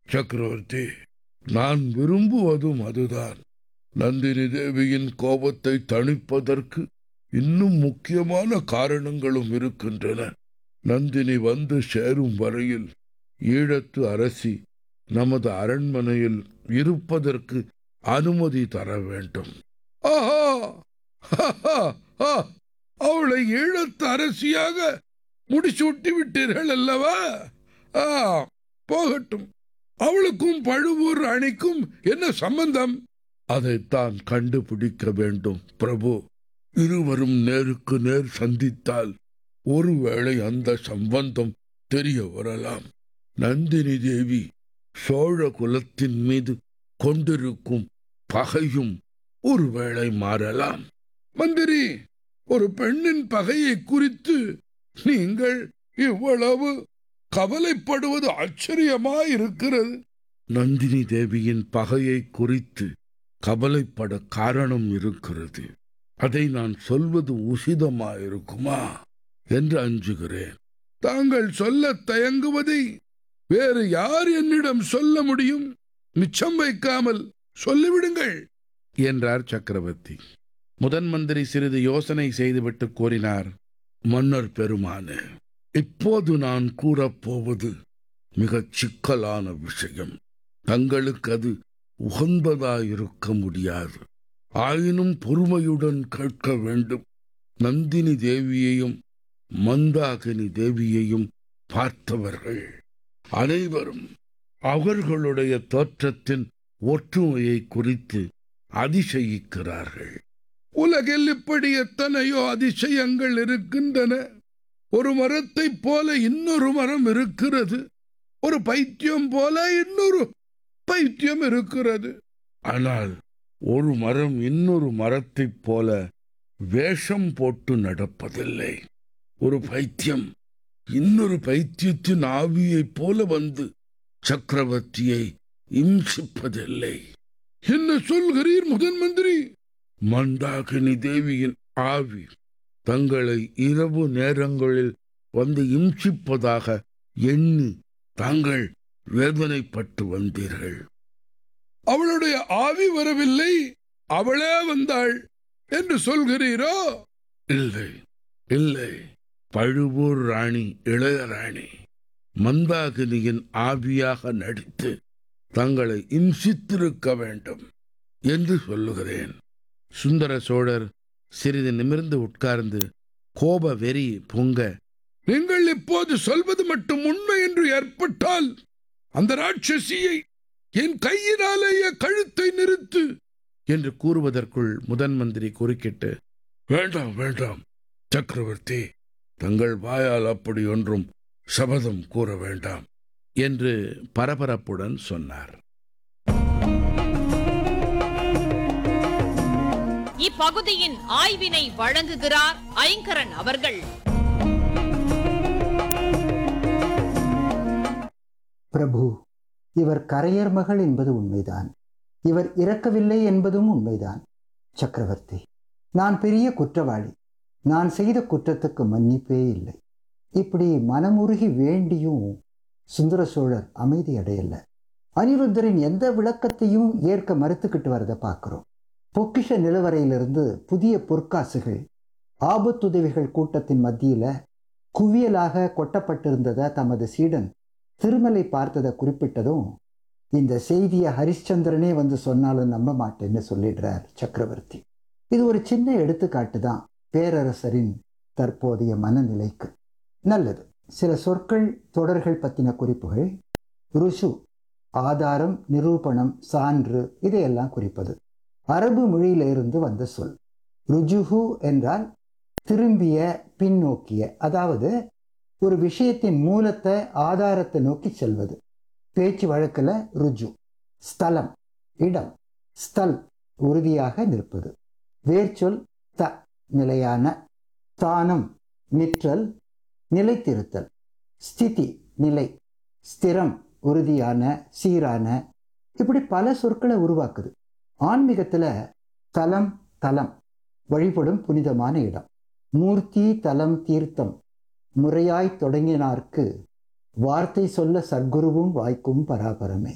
சக்கரவர்த்தி நான் விரும்புவதும் அதுதான் நந்தினி தேவியின் கோபத்தை தணிப்பதற்கு இன்னும் முக்கியமான காரணங்களும் இருக்கின்றன நந்தினி வந்து சேரும் வரையில் ஈழத்து அரசி நமது அரண்மனையில் இருப்பதற்கு அனுமதி தர வேண்டும் ஆஹா ஹஹா, ஆ, அவளை ஈழத்து அரசியாக முடிசூட்டி விட்டீர்கள் அல்லவா ஆ போகட்டும் அவளுக்கும் பழுவூர் அணிக்கும் என்ன சம்பந்தம் அதைத்தான் கண்டுபிடிக்க வேண்டும் பிரபு இருவரும் நேருக்கு நேர் சந்தித்தால் ஒருவேளை அந்த சம்பந்தம் தெரிய வரலாம் நந்தினி தேவி சோழ குலத்தின் மீது கொண்டிருக்கும் பகையும் ஒருவேளை மாறலாம் மந்திரி ஒரு பெண்ணின் பகையை குறித்து நீங்கள் இவ்வளவு கவலைப்படுவது ஆச்சரியமாயிருக்கிறது நந்தினி தேவியின் பகையை குறித்து கவலைப்பட காரணம் இருக்கிறது அதை நான் சொல்வது உசிதமாயிருக்குமா என்று அஞ்சுகிறேன் தாங்கள் சொல்ல தயங்குவதை வேறு யார் என்னிடம் சொல்ல முடியும் மிச்சம் வைக்காமல் சொல்லிவிடுங்கள் என்றார் சக்கரவர்த்தி முதன் மந்திரி சிறிது யோசனை செய்துவிட்டு கூறினார் மன்னர் பெருமானே இப்போது நான் கூறப்போவது மிகச் சிக்கலான விஷயம் தங்களுக்கு அது உகந்ததாயிருக்க முடியாது ஆயினும் பொறுமையுடன் கேட்க வேண்டும் நந்தினி தேவியையும் மந்தாகினி தேவியையும் பார்த்தவர்கள் அனைவரும் அவர்களுடைய தோற்றத்தின் ஒற்றுமையை குறித்து அதிசயிக்கிறார்கள் உலகில் இப்படி எத்தனையோ அதிசயங்கள் இருக்கின்றன ஒரு மரத்தைப் போல இன்னொரு மரம் இருக்கிறது ஒரு பைத்தியம் போல இன்னொரு பைத்தியம் இருக்கிறது ஆனால் ஒரு மரம் இன்னொரு மரத்தைப் போல வேஷம் போட்டு நடப்பதில்லை ஒரு பைத்தியம் இன்னொரு பைத்தியத்தின் ஆவியைப் போல வந்து சக்கரவர்த்தியை இம்சிப்பதில்லை என்ன சொல்கிறீர் முதன் மந்திரி மந்தாகினி தேவியின் ஆவி தங்களை இரவு நேரங்களில் வந்து இம்சிப்பதாக எண்ணி தாங்கள் வேதனைப்பட்டு வந்தீர்கள் அவளுடைய ஆவி வரவில்லை அவளே வந்தாள் என்று சொல்கிறீரோ இல்லை இல்லை பழுவூர் ராணி இளையராணி மந்தாகினியின் ஆவியாக நடித்து தங்களை இம்சித்திருக்க வேண்டும் என்று சொல்லுகிறேன் சுந்தர சோழர் சிறிது நிமிர்ந்து உட்கார்ந்து கோப வெறி பொங்க நீங்கள் இப்போது சொல்வது மட்டும் உண்மை என்று ஏற்பட்டால் அந்த ராட்சசியை என் கையினாலேயே கழுத்தை நிறுத்து என்று கூறுவதற்குள் முதன் மந்திரி குறுக்கிட்டு வேண்டாம் வேண்டாம் சக்கரவர்த்தி தங்கள் வாயால் அப்படி ஒன்றும் சபதம் கூற வேண்டாம் என்று பரபரப்புடன் சொன்னார் இப்பகுதியின் ஆய்வினை வழங்குகிறார் ஐங்கரன் அவர்கள் பிரபு இவர் கரையர் மகள் என்பது உண்மைதான் இவர் இறக்கவில்லை என்பதும் உண்மைதான் சக்கரவர்த்தி நான் பெரிய குற்றவாளி நான் செய்த குற்றத்துக்கு மன்னிப்பே இல்லை இப்படி மனமுருகி வேண்டியும் சுந்தர சோழர் அமைதி அடையல அனிருத்தரின் எந்த விளக்கத்தையும் ஏற்க மறுத்துக்கிட்டு வரதை பார்க்கிறோம் பொக்கிஷ நிலவரையிலிருந்து புதிய பொற்காசுகள் ஆபத்துதவிகள் கூட்டத்தின் மத்தியில குவியலாக கொட்டப்பட்டிருந்ததை தமது சீடன் திருமலை பார்த்ததை குறிப்பிட்டதும் இந்த செய்தியை ஹரிಶ್ಚಂದ್ரனே வந்து சொன்னாலும் நம்ப மாட்டேன்னு சொல்லிடுறார் சக்கரவர்த்தி இது ஒரு சின்ன எடுத்துக்காட்டு தான் பேரரசரின் தற்போதைய மனநிலைக்கு நல்லது சில சொற்கள் தொடர்கள் பற்றின குறிப்புகள் ருஷு ஆதாரம் நிரூபணம் சான்று இதையெல்லாம் குறிப்பது அரபு மொழியிலிருந்து வந்த சொல் ருஜுஹு என்றால் திரும்பிய பின்னோக்கிய அதாவது ஒரு விஷயத்தின் மூலத்தை ஆதாரத்தை நோக்கி செல்வது பேச்சு வழக்கில் ருஜு ஸ்தலம் இடம் ஸ்தல் உறுதியாக நிற்பது வேர்ச்சொல் த நிலையான ஸ்தானம் நிற்றல் நிலைத்திருத்தல் ஸ்திதி நிலை ஸ்திரம் உறுதியான சீரான இப்படி பல சொற்களை உருவாக்குது ஆன்மீகத்தில் தலம் தலம் வழிபடும் புனிதமான இடம் மூர்த்தி தலம் தீர்த்தம் முறையாய் தொடங்கினார்க்கு வார்த்தை சொல்ல சர்க்குருவும் வாய்க்கும் பராபரமே